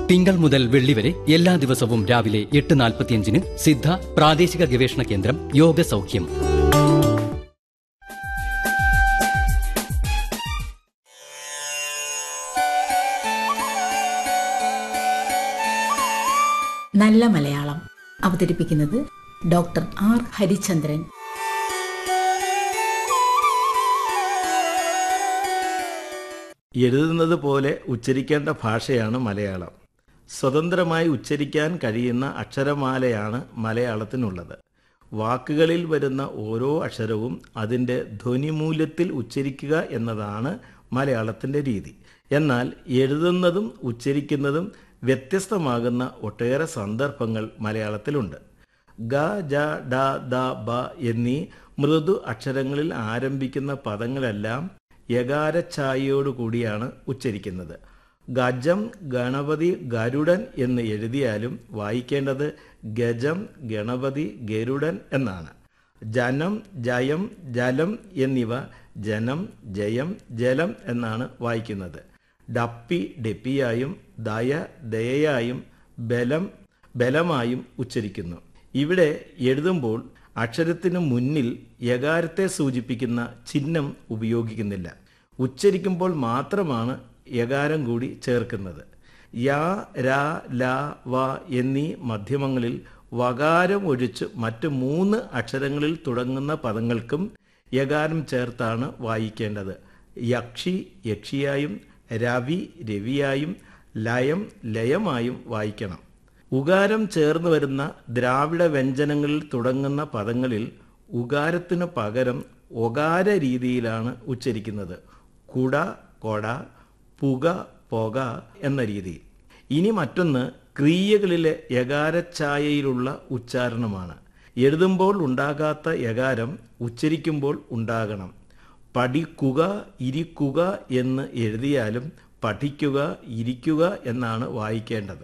തിങ്കൾ മുതൽ വെള്ളി വരെ എല്ലാ ദിവസവും രാവിലെ എട്ട് നാൽപ്പത്തിയഞ്ചിന് സിദ്ധ പ്രാദേശിക ഗവേഷണ കേന്ദ്രം യോഗ സൗഖ്യം നല്ല മലയാളം അവതരിപ്പിക്കുന്നത് ഡോക്ടർ ആർ ഹരിചന്ദ്രൻ എഴുതുന്നത് പോലെ ഉച്ചരിക്കേണ്ട ഭാഷയാണ് മലയാളം സ്വതന്ത്രമായി ഉച്ചരിക്കാൻ കഴിയുന്ന അക്ഷരമാലയാണ് മലയാളത്തിനുള്ളത് വാക്കുകളിൽ വരുന്ന ഓരോ അക്ഷരവും അതിൻ്റെ ധ്വനിമൂല്യത്തിൽ ഉച്ചരിക്കുക എന്നതാണ് മലയാളത്തിൻ്റെ രീതി എന്നാൽ എഴുതുന്നതും ഉച്ചരിക്കുന്നതും വ്യത്യസ്തമാകുന്ന ഒട്ടേറെ സന്ദർഭങ്ങൾ മലയാളത്തിലുണ്ട് ഗ ജ ഡ ദ ബ എന്നീ മൃദു അക്ഷരങ്ങളിൽ ആരംഭിക്കുന്ന പദങ്ങളെല്ലാം യകാരഛായയോടുകൂടിയാണ് ഉച്ചരിക്കുന്നത് ഗജം ഗണപതി ഗരുഡൻ എന്ന് എഴുതിയാലും വായിക്കേണ്ടത് ഗജം ഗണപതി ഗരുഡൻ എന്നാണ് ജനം ജയം ജലം എന്നിവ ജനം ജയം ജലം എന്നാണ് വായിക്കുന്നത് ഡപ്പി ഡെപ്പിയായും ദയ ദയയായും ബലം ബലമായും ഉച്ചരിക്കുന്നു ഇവിടെ എഴുതുമ്പോൾ അക്ഷരത്തിന് മുന്നിൽ യകാരത്തെ സൂചിപ്പിക്കുന്ന ചിഹ്നം ഉപയോഗിക്കുന്നില്ല ഉച്ചരിക്കുമ്പോൾ മാത്രമാണ് യകാരം കൂടി ചേർക്കുന്നത് യാ രാ ല വ എന്നീ മധ്യമങ്ങളിൽ വകാരം ഒഴിച്ച് മറ്റ് മൂന്ന് അക്ഷരങ്ങളിൽ തുടങ്ങുന്ന പദങ്ങൾക്കും യകാരം ചേർത്താണ് വായിക്കേണ്ടത് യക്ഷി യക്ഷിയായും രവി രവിയായും ലയം ലയമായും വായിക്കണം ഉകാരം ചേർന്ന് വരുന്ന ദ്രാവിഡ വ്യഞ്ജനങ്ങളിൽ തുടങ്ങുന്ന പദങ്ങളിൽ ഉകാരത്തിനു പകരം ഒകാര രീതിയിലാണ് ഉച്ചരിക്കുന്നത് കുട കൊട പുക പൊക എന്ന രീതിയിൽ ഇനി മറ്റൊന്ന് ക്രിയകളിലെ യകാരഛായയിലുള്ള ഉച്ചാരണമാണ് എഴുതുമ്പോൾ ഉണ്ടാകാത്ത യകാരം ഉച്ചരിക്കുമ്പോൾ ഉണ്ടാകണം പഠിക്കുക ഇരിക്കുക എന്ന് എഴുതിയാലും പഠിക്കുക ഇരിക്കുക എന്നാണ് വായിക്കേണ്ടത്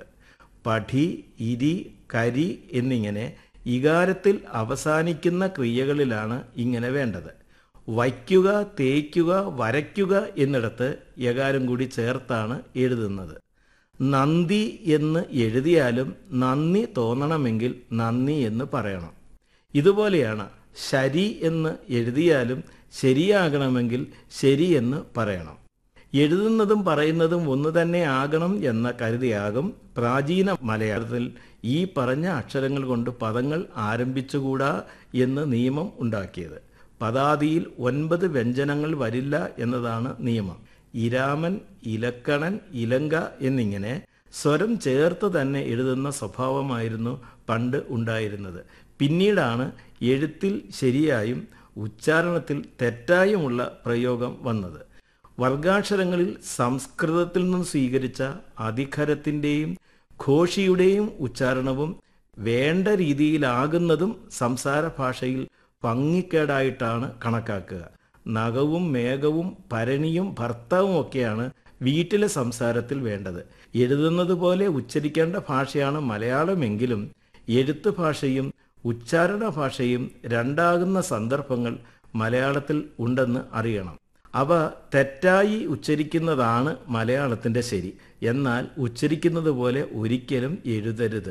പഠി ഇരി കരി എന്നിങ്ങനെ ഇകാരത്തിൽ അവസാനിക്കുന്ന ക്രിയകളിലാണ് ഇങ്ങനെ വേണ്ടത് വയ്ക്കുക തേയ്ക്കുക വരയ്ക്കുക എന്നിടത്ത് യകാരം കൂടി ചേർത്താണ് എഴുതുന്നത് നന്ദി എന്ന് എഴുതിയാലും നന്ദി തോന്നണമെങ്കിൽ നന്ദി എന്ന് പറയണം ഇതുപോലെയാണ് ശരി എന്ന് എഴുതിയാലും ശരിയാകണമെങ്കിൽ ശരി എന്ന് പറയണം എഴുതുന്നതും പറയുന്നതും ഒന്ന് തന്നെ ആകണം എന്ന കരുതിയാകും പ്രാചീന മലയാളത്തിൽ ഈ പറഞ്ഞ അക്ഷരങ്ങൾ കൊണ്ട് പദങ്ങൾ ആരംഭിച്ചുകൂടാ എന്ന് നിയമം ഉണ്ടാക്കിയത് പദാതിയിൽ ഒൻപത് വ്യഞ്ജനങ്ങൾ വരില്ല എന്നതാണ് നിയമം ഇരാമൻ ഇലക്കണൻ ഇലങ്ക എന്നിങ്ങനെ സ്വരം ചേർത്ത് തന്നെ എഴുതുന്ന സ്വഭാവമായിരുന്നു പണ്ട് ഉണ്ടായിരുന്നത് പിന്നീടാണ് എഴുത്തിൽ ശരിയായും ഉച്ചാരണത്തിൽ തെറ്റായുമുള്ള പ്രയോഗം വന്നത് വർഗാക്ഷരങ്ങളിൽ സംസ്കൃതത്തിൽ നിന്നും സ്വീകരിച്ച അധികരത്തിൻ്റെയും ഘോഷിയുടെയും ഉച്ചാരണവും വേണ്ട രീതിയിലാകുന്നതും സംസാര ഭാഷയിൽ ഭംഗിക്കേടായിട്ടാണ് കണക്കാക്കുക നഖവും മേഘവും ഭരണിയും ഭർത്താവും ഒക്കെയാണ് വീട്ടിലെ സംസാരത്തിൽ വേണ്ടത് എഴുതുന്നത് പോലെ ഉച്ചരിക്കേണ്ട ഭാഷയാണ് മലയാളമെങ്കിലും എഴുത്ത് ഭാഷയും ഉച്ചാരണ ഭാഷയും രണ്ടാകുന്ന സന്ദർഭങ്ങൾ മലയാളത്തിൽ ഉണ്ടെന്ന് അറിയണം അവ തെറ്റായി ഉച്ചരിക്കുന്നതാണ് മലയാളത്തിൻ്റെ ശരി എന്നാൽ ഉച്ചരിക്കുന്നത് പോലെ ഒരിക്കലും എഴുതരുത്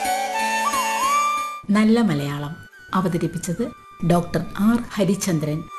നല്ല മലയാളം അവതരിപ്പിച്ചത് ഡോക്ടർ ആർ ഹരിചന്ദ്രൻ